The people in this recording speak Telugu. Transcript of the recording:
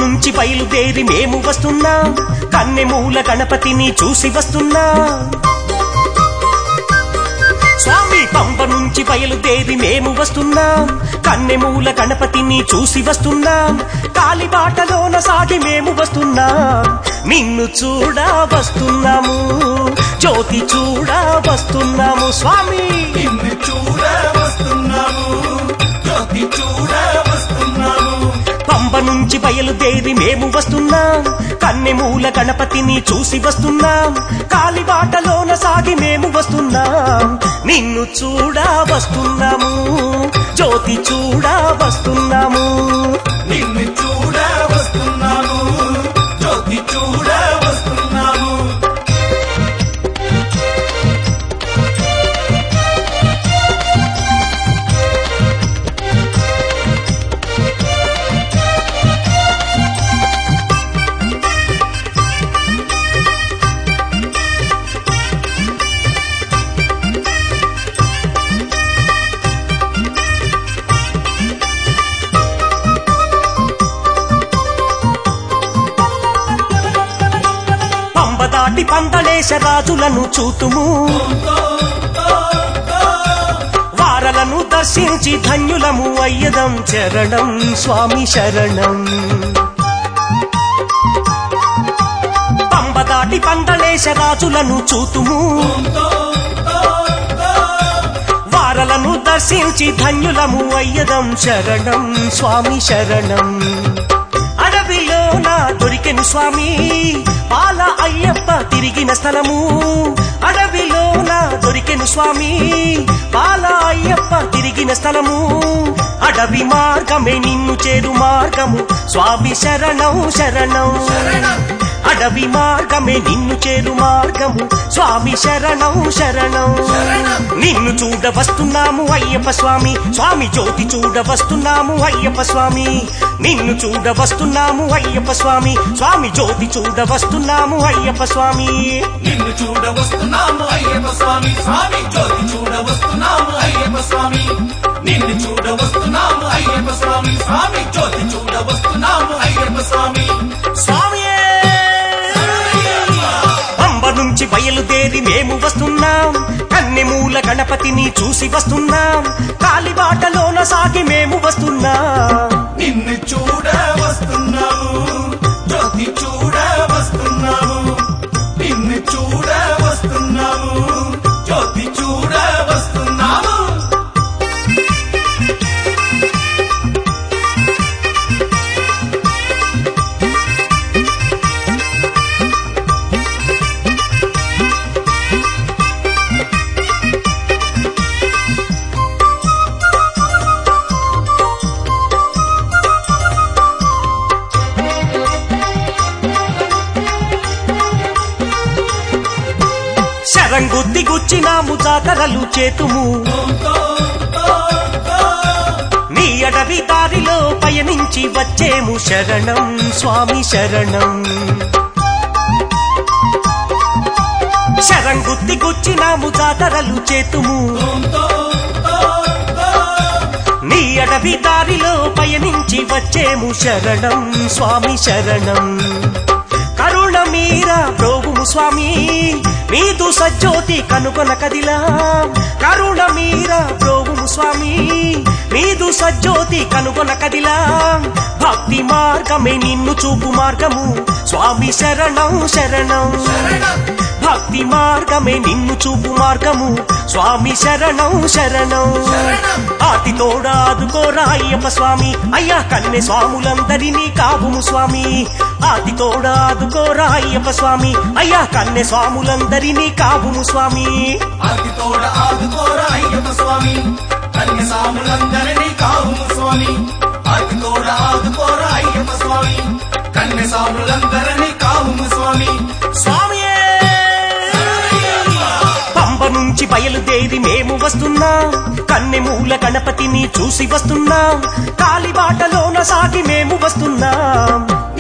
నుంచి బయలుదేరి మేము వస్తున్నాం కన్నెమూల గణపతిని చూసి వస్తున్నాం స్వామి పంప నుంచి బయలుదేరి మేము వస్తున్నాం కన్నెమూల గణపతిని చూసి వస్తున్నాం కాలిబాటలోన సాగి మేము వస్తున్నాం నిన్ను చూడ వస్తున్నాము జ్యోతి చూడ వస్తున్నాము స్వామి నిన్ను చూడ వస్తున్నాము జ్యోతి చూడ వస్తున్నాము పంబ నుంచి బయలుదేరి మేము వస్తున్నాం కన్నెమూల గణపతిని చూసి వస్తున్నాం కాలిబాటలోన సాగి మేము వస్తున్నాం నిన్ను చూడ వస్తున్నాము జ్యోతి చూడ వస్తున్నాము నిన్ను చూడ వస్తున్నాము జ్యోతి చూడ వస్తున్నాము పంబ దాటి పందలేశ రాజులను చూతుము వారలను దర్శించి ధన్యులము అయ్యదం చరణం స్వామి శరణం పంబ దాటి పందలేశ రాజులను చూతుము వారలను దర్శించి ధన్యులము అయ్యదం శరణం స్వామి శరణం అడవిలో నా దొరికెను స్వామి పాల అయ్యప్ప తిరిగిన స్థలము అడవిలో నా దొరికెను స్వామి పాల అయ్యప్ప తిరిగిన స్థలము అడవి మార్గమే నిన్ను చేరు మార్గము స్వామి శరణం శరణం అడవి మార్గమే నిన్ను చేరు మార్గము స్వామి శరణం శరణం నిన్ను చూడ వస్తున్నాము అయ్యప్ప స్వామి స్వామి జ్యోతి చూడ వస్తున్నాము అయ్యప్ప స్వామి నిన్ను చూడ వస్తున్నాము అయ్యప్ప స్వామి స్వామి జ్యోతి చూడ వస్తున్నాము అయ్యప్ప స్వామి నిన్ను చూడ వస్తున్నాము అయ్యప్ప స్వామి స్వామి జ్యోతి చూడ వస్తున్నాము అయ్యప్ప స్వామి నిన్ను చూడ వస్తున్నాము అయ్యప్ప స్వామి స్వామి జ్యోతి చూడ వస్తున్నాము అయ్యప్ప స్వామి స్వామియే అంబ నుంచి బయలుదేరి మేము వస్తున్నాం కన్నెమూల గణపతిని చూసి వస్తున్నాం కాలిబాటలోన సాగి మేము వస్తున్నాం నిన్ను చూడ వస్తున్నాము జ్యోతి చూడ వస్తున్నాము నిన్ను చూడ వస్తున్నాము జ్యోతి చూడ వస్తున్నాము శరంగుద్ది గుచ్చినాము జాతరలు చేతుము నీ అడవి దారిలో పయనించి వచ్చేము శరణం స్వామి శరణం శరంగుద్ది గుచ్చినాము జాతరలు చేతుము నీ అడవి దారిలో పయనించి వచ్చేము శరణం స్వామి శరణం కరుణ మీరా ప్రోగుము స్వామి మీదు సజ్జోతి కనుకొన కదిలా కరుణ మీరా ప్రోగుము స్వామి మీదు సజ్జోతి కనుగొన కదిలా భక్తి మార్గమే నిన్ను చూపు మార్గము స్వామి శరణం శరణం భక్తి మార్గమే నిన్ను చూపు మార్గము స్వామి శరణం శరణం ఆతి తోడా ఆదుకోరా అయ్యప్ప స్వామి అయ్యా కన్నె స్వాములందరినీ కావుము స్వామి ఆతి తోడా ఆదుకోరా అయ్యప్ప స్వామి అయ్యా కన్నె స్వాములందరినీ కావుము స్వామి ఆది తోడ ఆదుకోరా అయ్యప్ప స్వామి కన్య సాములందరినీ కావుము స్వామి ఆది తోడ ఆదుకోరా అయ్యప్ప స్వామి కన్య సాములందరినీ కావుము స్వామి స్వామియే పంబ నుంచి బయలుదేరి మేము వస్తున్నాం కన్నెమూల గణపతిని చూసి వస్తున్నాం కాలిబాటలోన సాగి మేము వస్తున్నాం